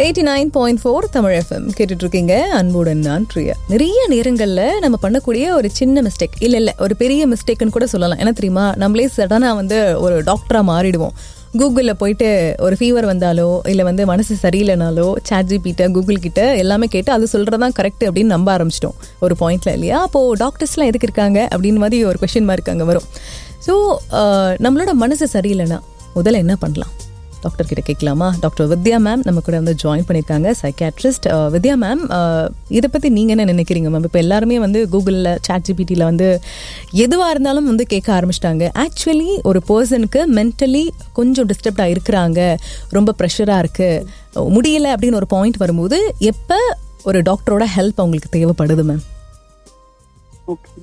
Eighty nine point four Tamil FM கேட்டுட்டு இருக்கீங்க அன்புடன் நான் பிரியா நிறைய நேரங்களில் நம்ம பண்ணக்கூடிய ஒரு சின்ன மிஸ்டேக் இல்லை இல்லை ஒரு பெரிய மிஸ்டேக்னு கூட சொல்லலாம் என்ன தெரியுமா நம்மளே சடனாக வந்து ஒரு டாக்டராக மாறிடுவோம் கூகுளில் போயிட்டு ஒரு ஃபீவர் வந்தாலோ இல்லை வந்து மனசு சரியில்லைனாலோ சாட் ஜிபிட்ட கூகுள் கிட்ட எல்லாமே கேட்டு அது சொல்கிறதான் கரெக்ட் அப்படின்னு நம்ப ஆரம்பிச்சிட்டோம் ஒரு பாயிண்ட்ல இல்லையா அப்போது டாக்டர்ஸ்லாம் எதுக்கு இருக்காங்க அப்படின்னு மாதிரி ஒரு கொஷின் மார்க் அங்கே வரும் ஸோ நம்மளோட மனசு சரியில்லைன்னா முதல்ல என்ன பண்ணலாம் டாக்டர் கிட்ட கேட்கலாமா டாக்டர் வித்யா மேம் நம்ம கூட வந்து ஜாயின் பண்ணியிருக்காங்க சைக்காட்ரிஸ்ட் வித்யா மேம் இதை பற்றி நீங்கள் என்ன நினைக்கிறீங்க மேம் இப்போ எல்லாருமே வந்து கூகுளில் சாட் ஜிபிடியில் வந்து எதுவாக இருந்தாலும் வந்து கேட்க ஆரம்பிச்சிட்டாங்க ஆக்சுவலி ஒரு பர்சனுக்கு மென்டலி கொஞ்சம் டிஸ்டர்ப்டாக இருக்கிறாங்க ரொம்ப ப்ரெஷராக இருக்குது முடியல அப்படின்னு ஒரு பாயிண்ட் வரும்போது எப்போ ஒரு டாக்டரோட ஹெல்ப் அவங்களுக்கு தேவைப்படுது மேம் ஓகே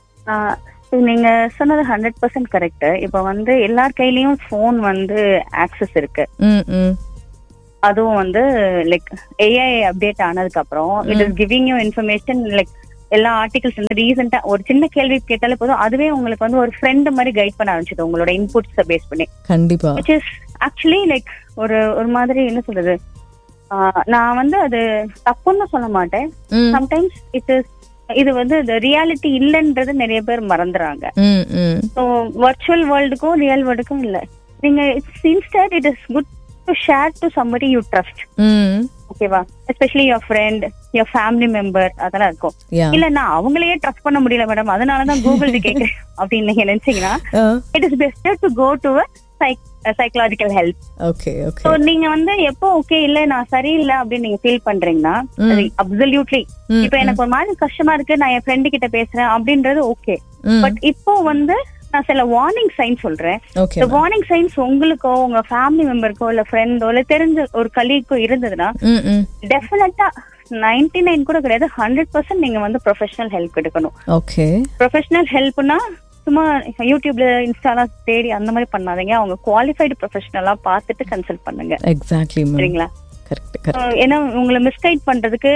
நீங்க சொன்னது ஹண்ட்ரட் பர்சன்ட் கரெக்ட் இப்ப வந்து எல்லார் கையிலயும் போன் வந்து ஆக்சஸ் இருக்கு ம் ம் அதுவும் வந்து லைக் ஏஐ அப்டேட் ஆனதுக்கு அப்புறம் it is giving you information like எல்லா ஆர்டிகல்ஸ் வந்து ரீசெண்டா ஒரு சின்ன கேள்வி கேட்டாலே போதும் அதுவே உங்களுக்கு வந்து ஒரு ஃப்ரெண்ட் மாதிரி கைட் பண்ண ஆரம்பிச்சது உங்களோட இன்புட்ஸ் பேஸ் பண்ணி கண்டிப்பா விச் இஸ் ஆக்சுவலி லைக் ஒரு ஒரு மாதிரி என்ன சொல்றது ஆஹ் நான் வந்து அது தப்புன்னு சொல்ல மாட்டேன் ம் சம்டைம்ஸ் இட் இஸ் இது வந்து ரியாலிட்டி இல்லைன்றது நிறைய பேர் மறந்துறாங்க ம் ம் ஸோ வர்ச்சுவல் வேர்ல்டுக்கும் ரியல் வேர்ல்டுக்கும் இல்ல நீங்க it's instead it is good to share to somebody you trust ம் ஓகேவா especially your friend your family member அதெல்லாம் இருக்கும் யா இல்ல நான் அவங்களையே ட்ரஸ்ட் பண்ண முடியல மேடம் அதனாலதான் கூகுள் கேக்குறேன் அப்படின்னு நீங்க நினைச்சீங்கன்னா it is bester to go to psychological help okay okay so நீங்க வந்து எப்போ ஓகே இல்ல நான் சரியில்லை அப்படின்னு நீங்க ஃபீல் பண்றீங்கன்னா அப்சல்யூட்லி ம், இப்ப எனக்கு ஒரு மாதிரி கஷ்டமா இருக்கு நான் என் ஃப்ரெண்டு கிட்ட பேசுறேன் அப்படின்றது ஓகே ம் பட் இப்போ வந்து நான் சில வார்னிங் சைன் சொல்றேன் ஓகே இந்த வார்னிங் சைன்ஸ் உங்களுக்கோ உங்க ஃபேமிலி மெம்பருக்கோ இல்ல ஃப்ரெண்டோ இல்ல தெரிஞ்ச ஒரு கலீக்கோ இருந்ததுன்னா ம் ம் டெஃபினட்டா நைன்டி நைன் கூட கிடையாது ஹண்ட்ரட் பர்சன்ட் நீங்க வந்து ப்ரொஃபஷனல் ஹெல்ப் எடுக்கணும் ஓகே ப்ரொஃபஷனல் ஹெல்ப்னா சும்மா யூடியூப்ல இன்ஸ்டாலாம் தேடி அந்த மாதிரி பண்ணாதீங்க அவங்க குவாலிஃபைடு ப்ரொஃபஷனலா பார்த்துட்டு கன்சல்ட் பண்ணுங்க எக்ஸாக்ட்லி மேம் சரிங்களா கரெக்ட் கரெக்ட் அஹ் ஏன்னா உங்களை மிஸ்கைட் பண்றதுக்கு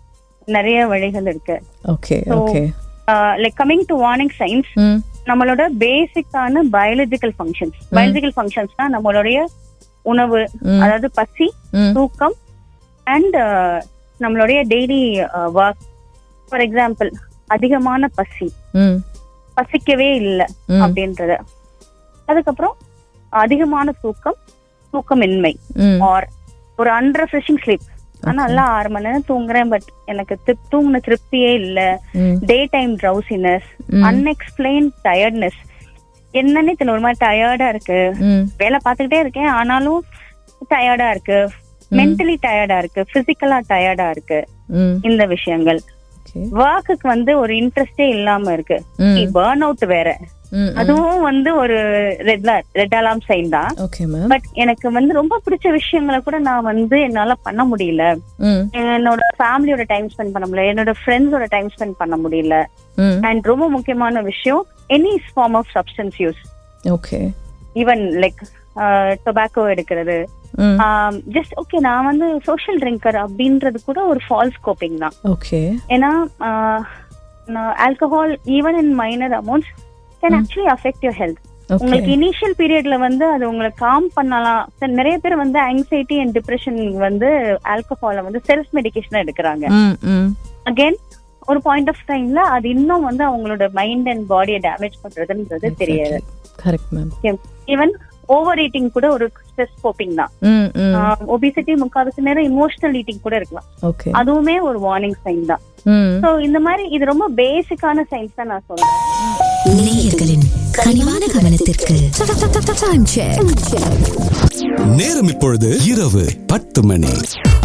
நிறைய வழிகள் இருக்கு okay So, okay like coming to warning signs ம் நம்மளோட பேசிக்கான பயாலஜிக்கல் ஃபங்க்ஷன்ஸ் பயாலஜிக்கல் ஃபங்க்ஷன்ஸ்னா நம்மளுடைய உணவு ம். அதாவது பசி ம் தூக்கம் அண்ட் நம்மளுடைய டெய்லி ஒர்க் ஃபார் எக்ஸாம்பிள் அதிகமான பசி ம் பசிக்கவே இல்லை ம். அப்படின்றத அதுக்கப்புறம் அதிகமான தூக்கம் தூக்கமின்மை ம் ஆர் ஒரு அன்ரெஃப்ரெஷிங் ஸ்லீப் ஆனா நல்லா ஆறு மணி நேரம் தூங்குறேன் பட் எனக்கு தி- தூங்குன திருப்தியே இல்ல ம் டே டைம் ட்ரௌசினஸ் ம். அன்எக்ஸ்பிளைன் டயர்ட்னஸ் என்னன்னே தெரியல ஒரு மாதிரி டயர்டா இருக்கு ம் வேலை பார்த்துக்கிட்டே இருக்கேன் ஆனாலும் டயர்டா இருக்கு மென்டலி டயர்டா இருக்கு பிசிக்கலா டயர்டா இருக்கு ம் இந்த விஷயங்கள் ஓகே ஒர்க்குக்கு வந்து ஒரு இன்ட்ரெஸ்டே இல்லாம இருக்கு ம் பேர்ன் அவுட் வேற ம் அதுவும் வந்து ஒரு ரெட் ரெட் அலாம் சைன் தான் ஓகே மேம் பட் எனக்கு வந்து ரொம்ப பிடிச்ச விஷயங்களை கூட நான் வந்து என்னால பண்ண முடியல ம் என்னோட ஃபேமிலியோட டைம் ஸ்பெண்ட் பண்ண முடியல என்னோட ஃப்ரெண்ட்ஸோட டைம் ஸ்பெண்ட் பண்ண முடியல ம் அண்ட் ரொம்ப முக்கியமான விஷயம் any form of substance use okay even like tobacco எடுக்கிறது ம் ஜஸ்ட் ஓகே நான் வந்து சோஷியல் ட்ரிங்கர் அப்படின்றது கூட ஒரு ஃபால்ஸ் கோப்பிங் தான் ஓகே ஏன்னா alcohol even in minor amounts can actually affect your health okay உங்களுக்கு இனிஷியல் பீரியட்ல வந்து அது உங்களை காம் பண்ணலாம் சரி, நிறைய பேர் வந்து ஆங்ஸைட்டி அண்ட் டிப்ரெஷன் வந்து ஆல்கஹால வந்து செல்ஃப் மெடிகேஷனா எடுக்கிறாங்க ம் ம் அகைன் ஒரு பாயிண்ட் ஆஃப் டைம்ல அது இன்னும் வந்து அவங்களோட மைண்ட் அண்ட் பாடியை டேமேஜ் பண்றதுன்றது தெரியாது correct ma'am even over eating கூட ஒரு ஸ்ட்ரெஸ் கோப்பிங் தான் ம் ம் ஒபிசிட்டி முக்காவாசி நேரம் இமோஷனல் ஈட்டிங் கூட இருக்கலாம் ஓகே அதுவுமே ஒரு வார்னிங் சைன் தான் ம் சோ இந்த மாதிரி இது ரொம்ப பேசிக்கான சயின்ஸ் தான் நான் சொல்றேன் நேயர்களின் கனிவான கவனத்திற்கு Time check. நேரம் இப்பொழுது இரவு பத்து மணி